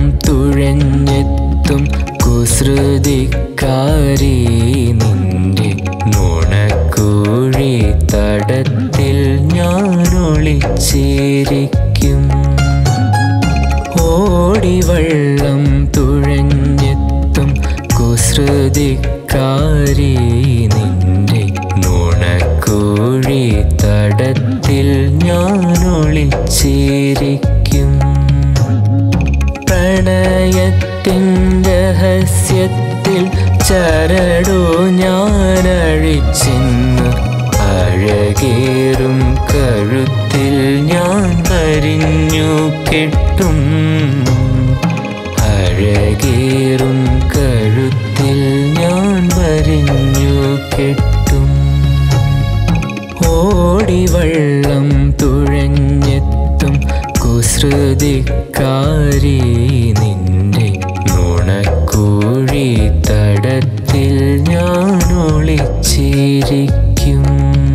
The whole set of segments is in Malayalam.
തുഴഞ്ഞെത്തും കുസൃതിക്കാരി നിന്റെ നുണക്കൂഴി തടത്തിൽ ഞാൻ ഒളിച്ചിരിക്കും ഓടിവള്ളം തുഴഞ്ഞെത്തും കുസൃതിക്കാരി നിന്റെ നുണക്കോഴി തടത്തിൽ ഞാൻ ഒളിച്ചിരിക്കും പ്രണയത്തിൻ രഹസ്യത്തിൽ ചരടോ ഞാൻ അഴിച്ചിന്ന് അഴകേറും കഴുത്തിൽ ഞാൻ വരിഞ്ഞു കെട്ടും അഴകേറും കഴുത്തിൽ ഞാൻ വരിഞ്ഞു കെട്ടും ഓടിവള്ളം തുഴഞ്ഞെത്തും കുസൃതിക്കാരി നിന്റെ നുണക്കൂഴി തടത്തിൽ ഞാൻ ഒളിച്ചിരിക്കും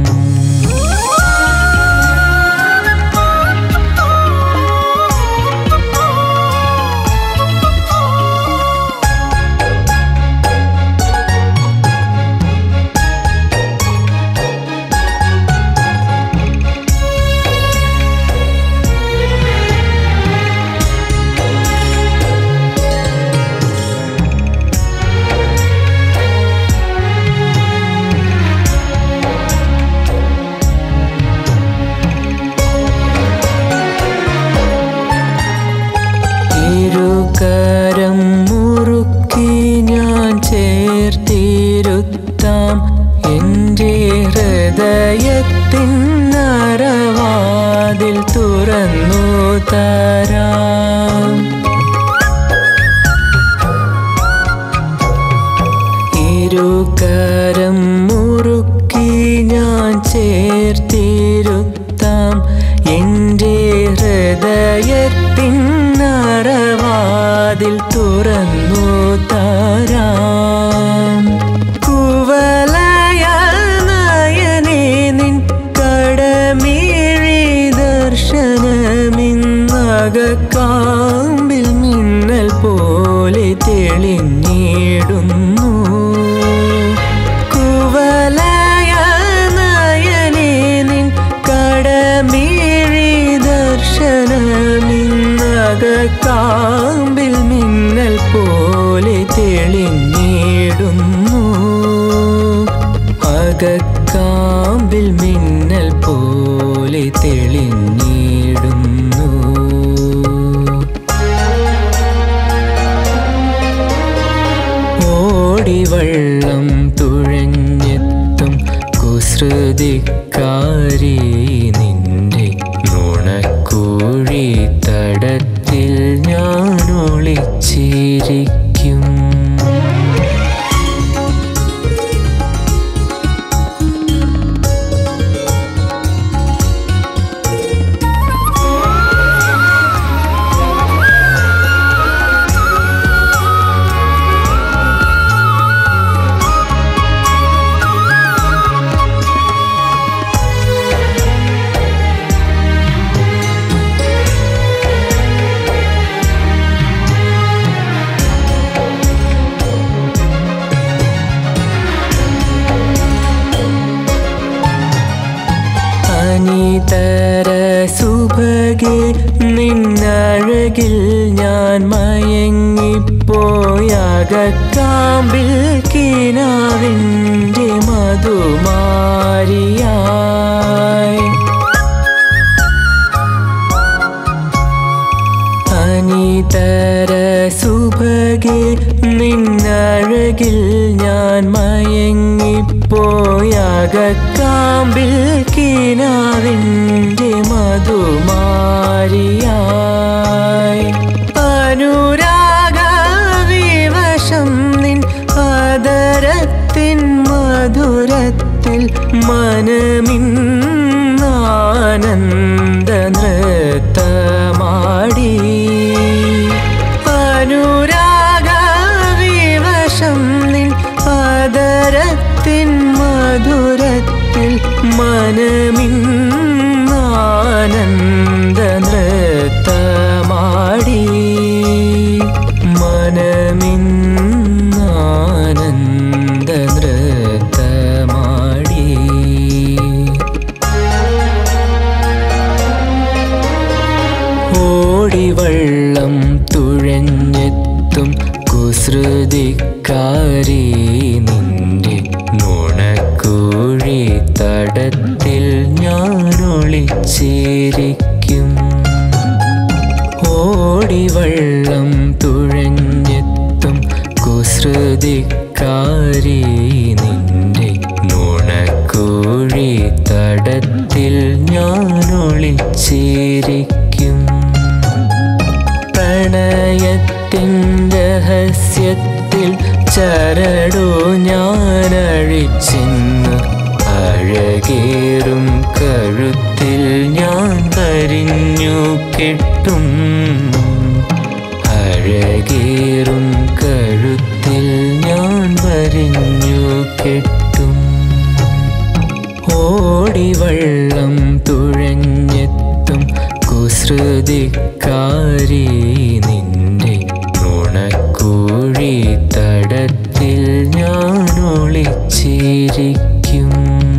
ഇരുകരം മുറുക്കി ഞാൻ ചേർത്തിരുത്താം എൻ്റെ ഹൃദയത്തിൻ നരവാതിൽ തുറന്നു തരാം ഇരുകരം മുറുക്കി ഞാൻ ചേർത്തിരുത്താം എൻ്റെ ഹൃദയത്തിൻ നരവാതിൽ തുറന്നു തരാം കുവലയ നയനേ നിൻ കടമീഴി ദർശനമിന്നകക്കാമ്പിൽ മിന്നൽ പോലെ തെളിഞ്ഞിടുന്നു കുവലയ നയനേ നിൻ കടമീഴി ദർശനമിന്നകക്കാമ്പിൽ മിന്നൽ പോലെ തെളിഞ്ഞിടുന്നു അകക്കാമ്പിൽ മിന്നൽ പോലെ തെളിഞ്ഞിടുന്നു ഓടിവള്ളം തുഴഞ്ഞെത്തും കുസൃതിക്കാരി നിന്റെ നുണക്കൂഴി തടത്തിൽ ഞാൻ ഒളിച്ചിരിക്കും അനിതര സുഭകെ നിന്നഴകിൽ ഞാൻ മയങ്ങിപ്പോയാകാമ്പിൽ കിനാവിൻ്റെ മധുമാരിയായി അനിതര സുഭകെ നിന്നഴകിൽ ഞാൻ മയങ്ങിപ്പോയാകാമ്പിൽ കിനാവിൻ്റെ മധുമാരിയായി അനുരാഗ വിവശം നിൻ ആദരത്തിൻ മധുരത്തിൽ മനമിന്നാനന്ദ നൃത്തമാടി അനുരാഗ വിവശം നിൻ ആദരത്തിൻ മധുരത്തിൽ മനമിന്നാനന്ദ നൃത്തമാടി തുഴഞ്ഞെത്തും കുസൃതിക്കാരി നിന്റെ നുണക്കുഴി തടത്തിൽ ഞാൻ ഒളിച്ചിരിക്കും ഓടിവള്ളം തുഴഞ്ഞെത്തും കുസൃതിക്കാരി നിന്റെ നുണക്കുഴി തടത്തിൽ ഞാൻ ഒളിച്ചിരിക്കും പ്രണയത്തിൻ രഹസ്യത്തിൽ ചരടോ ഞാൻ അഴിച്ചിന്നു അഴകേറും കഴുത്തിൽ ഞാൻ വരിഞ്ഞു കെട്ടും അഴകേറും കഴുത്തിൽ ഞാൻ വരിഞ്ഞു കെട്ടും ഓടിവള്ളം തുഴഞ്ഞെത്തും കുസൃതിക്കാരി നിന്റെ നുണക്കുഴി തടത്തിൽ ഞാൻ ഒളിച്ചിരിക്കും